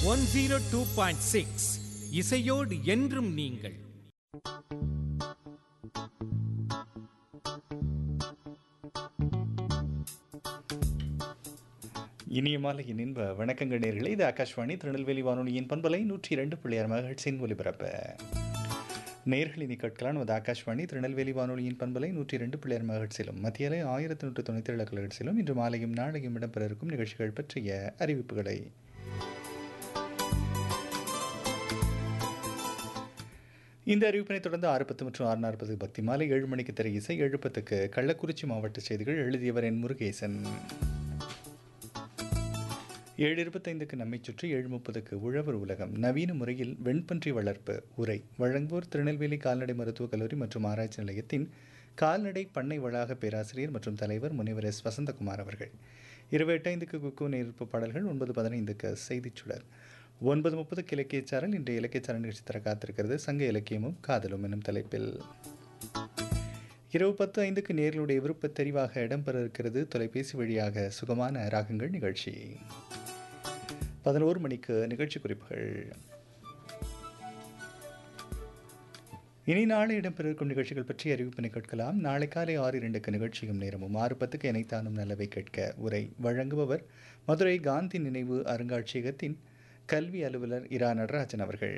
One zero two point six இசையோடு என்றும் நீங்கள் இனிய மாலையின் இன்ப வணக்கங்கள் நேர்களே இது ஆகாஷ்வாணி திருநெல்வேலி வானொலியின் பண்பலை நூற்றி இரண்டு புள்ளியார் மகிழ்ச்சியின் ஒலிபரப்பு நேர்கள் இனி கேட்கலாம் நமது ஆகாஷ்வாணி திருநெல்வேலி வானொலியின் பண்பலை நூற்றி இரண்டு புள்ளியார் மகிழ்ச்சியிலும் மத்தியலை ஆயிரத்தி நூற்றி தொண்ணூற்றி ஏழு கலகட்சியிலும் இன்று மாலையும் நாளையும் இடம்பெற இருக்கும் நிகழ்ச்சிகள் பற்றிய அறிவிப்புகளை இந்த அறிவிப்பினை தொடர்ந்து ஆறு பத்து மற்றும் ஆறு நாற்பது பக்தி மாலை ஏழு மணிக்கு திரை இசை ஏழு பத்துக்கு கள்ளக்குறிச்சி மாவட்ட செய்திகள் எழுதியவர் என் முருகேசன் ஏழு இருபத்தைந்துக்கு நம்மை சுற்றி ஏழு முப்பதுக்கு உழவர் உலகம் நவீன முறையில் வெண்பன்றி வளர்ப்பு உரை வழங்குவோர் திருநெல்வேலி கால்நடை மருத்துவக் கல்லூரி மற்றும் ஆராய்ச்சி நிலையத்தின் கால்நடை பண்ணை வளாக பேராசிரியர் மற்றும் தலைவர் முனைவர் எஸ் வசந்தகுமார் அவர்கள் இருபது எட்டைந்துக்கு குக்கு நேர்ப்பு பாடல்கள் ஒன்பது பதினைந்துக்கு செய்திச் சுடர் ஒன்பது முப்பதுக்கு இலக்கியச்சாரல் இன்றைய இலக்கியச்சாரல் நிகழ்ச்சி தர காத்திருக்கிறது சங்க இலக்கியமும் காதலும் எனும் தலைப்பில் இரவு பத்து ஐந்துக்கு நேர்களுடைய விருப்பத் தெரிவாக இடம்பெற இருக்கிறது தொலைபேசி வழியாக சுகமான ராகங்கள் நிகழ்ச்சி பதினோரு மணிக்கு நிகழ்ச்சி குறிப்புகள் இனி நாளை இடம்பெற இருக்கும் நிகழ்ச்சிகள் பற்றி அறிவிப்பினை கேட்கலாம் நாளை காலை ஆறு இரண்டுக்கு நிகழ்ச்சியும் நேரமும் ஆறு பத்துக்கு இணைத்தானும் நல்லவை கேட்க உரை வழங்குபவர் மதுரை காந்தி நினைவு அருங்காட்சியகத்தின் கல்வி அலுவலர் இரா நடராஜன் அவர்கள்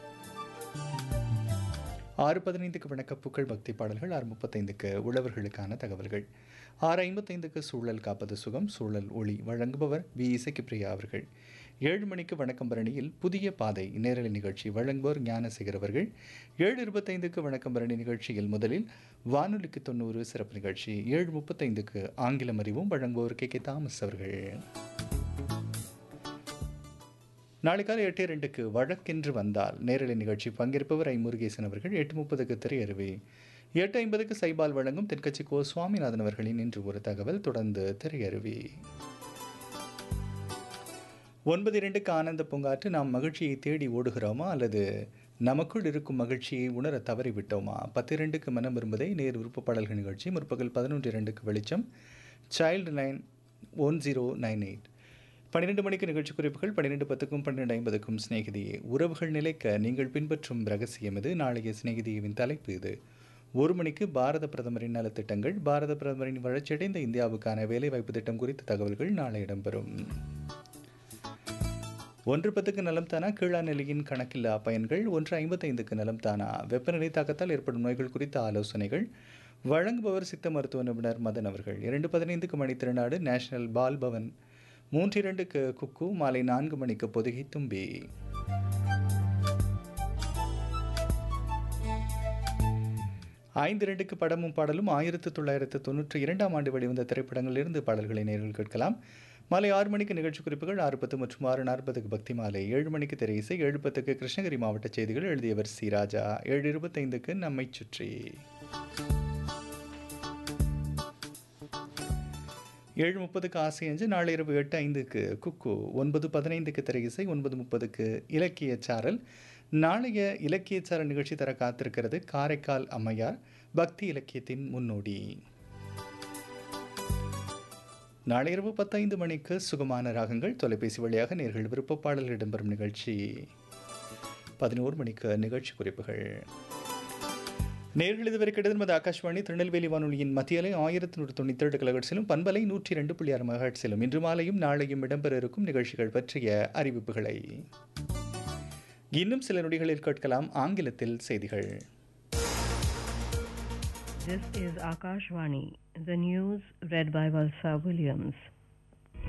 ஆறு பதினைந்துக்கு வணக்க புகழ் பக்தி பாடல்கள் ஆறு முப்பத்தைந்துக்கு உழவர்களுக்கான தகவல்கள் ஆறு ஐம்பத்தைந்துக்கு சூழல் காப்பது சுகம் சூழல் ஒளி வழங்குபவர் வி இசைக்கு பிரியா அவர்கள் ஏழு மணிக்கு வணக்கம் பரணியில் புதிய பாதை நேரலை நிகழ்ச்சி வழங்குவோர் ஞானசேகர் அவர்கள் ஏழு இருபத்தைந்துக்கு வணக்கம் பரணி நிகழ்ச்சியில் முதலில் வானொலிக்கு தொண்ணூறு சிறப்பு நிகழ்ச்சி ஏழு முப்பத்தைந்துக்கு ஆங்கிலம் அறிவும் வழங்குவோர் கே கே தாமஸ் அவர்கள் நாளை காலை எட்டு இரண்டுக்கு வழக்கென்று வந்தால் நேரலை நிகழ்ச்சி பங்கேற்பவர் ஐ முருகேசன் அவர்கள் எட்டு முப்பதுக்கு திரையருவி எட்டு ஐம்பதுக்கு சைபால் வழங்கும் தென்கட்சி கோ சுவாமிநாதன் அவர்களின் இன்று ஒரு தகவல் தொடர்ந்து திரையருவி ஒன்பது இரண்டுக்கு ஆனந்த பூங்காற்று நாம் மகிழ்ச்சியை தேடி ஓடுகிறோமா அல்லது நமக்குள் இருக்கும் மகிழ்ச்சியை உணர தவறிவிட்டோமா பத்து இரண்டுக்கு மனம் விரும்புதை நேர் விருப்ப பாடல்கள் நிகழ்ச்சி முற்பகல் பதினொன்று இரண்டுக்கு வெளிச்சம் child nine one zero nine eight பன்னிரெண்டு மணிக்கு நிகழ்ச்சி குறிப்புகள் பன்னிரெண்டு பத்துக்கும் பன்னிரெண்டு ஐம்பதுக்கும் சிநேகிதியே உறவுகள் நிலைக்க நீங்கள் பின்பற்றும் ரகசியம் இது நாளைய சிநேகிதியின் தலைப்பு இது ஒரு மணிக்கு பாரத பிரதமரின் நலத்திட்டங்கள் பாரத பிரதமரின் வளர்ச்சியடைந்த இந்தியாவுக்கான வேலைவாய்ப்பு திட்டம் குறித்த தகவல்கள் நாளை இடம்பெறும் ஒன்று பத்துக்கு நலம் தானா கீழாநிலையின் கணக்கில்லா பயன்கள் ஒன்று ஐம்பத்தைந்துக்கு நலம் தானா வெப்பநிலை தாக்கத்தால் ஏற்படும் நோய்கள் குறித்த ஆலோசனைகள் வழங்குபவர் சித்த மருத்துவ நிபுணர் மதன் அவர்கள் இரண்டு பதினைந்துக்கு மணி திருநாடு நேஷனல் பால் பவன் மூன்று இரண்டுக்கு குக்கு மாலை நான்கு மணிக்கு பொதுகை தும்பி ஐந்து இரண்டுக்கு படமும் பாடலும் ஆயிரத்து தொள்ளாயிரத்து தொண்ணூற்றி இரண்டாம் ஆண்டு வெளிவந்த திரைப்படங்களிலிருந்து பாடல்களை நேரில் கேட்கலாம் மாலை ஆறு மணிக்கு நிகழ்ச்சி குறிப்புகள் ஆறு பத்து மற்றும் ஆறு நாற்பதுக்கு பக்தி மாலை ஏழு மணிக்கு திரை இசை ஏழு பத்துக்கு கிருஷ்ணகிரி மாவட்ட செய்திகள் எழுதியவர் சி ராஜா ஏழு இருபத்தைந்துக்கு நம்மை சுற்றி ஏழு முப்பதுக்கு ஆசை அஞ்சு நாளை இரவு எட்டு ஐந்துக்கு குக்கு ஒன்பது பதினைந்துக்கு திரை இசை ஒன்பது முப்பதுக்கு இலக்கிய சாரல் நாளைய இலக்கிய சாரல் நிகழ்ச்சி தர காத்திருக்கிறது காரைக்கால் அம்மையார் பக்தி இலக்கியத்தின் முன்னோடி நாளை இரவு பத்தைந்து மணிக்கு சுகமான ராகங்கள் தொலைபேசி வழியாக நேர்கள் விருப்ப பாடல்கள் இடம்பெறும் நிகழ்ச்சி பதினோரு மணிக்கு நிகழ்ச்சி குறிப்புகள் நேர்கள் இதுவரை கிடையாது நமது ஆகாஷ்வாணி திருநெல்வேலி வானொலியின் மத்தியலை ஆயிரத்தி நூற்றி தொண்ணூற்றி ஏழு கலகட்சிலும் பண்பலை நூற்றி ரெண்டு புள்ளி ஆறு மகட்சிலும் இன்று மாலையும் நாளையும் இடம்பெற இருக்கும் நிகழ்ச்சிகள் பற்றிய அறிவிப்புகளை இன்னும் சில நொடிகளில் கேட்கலாம் ஆங்கிலத்தில் செய்திகள் This is Akashvani, the news read by Valsa Williams.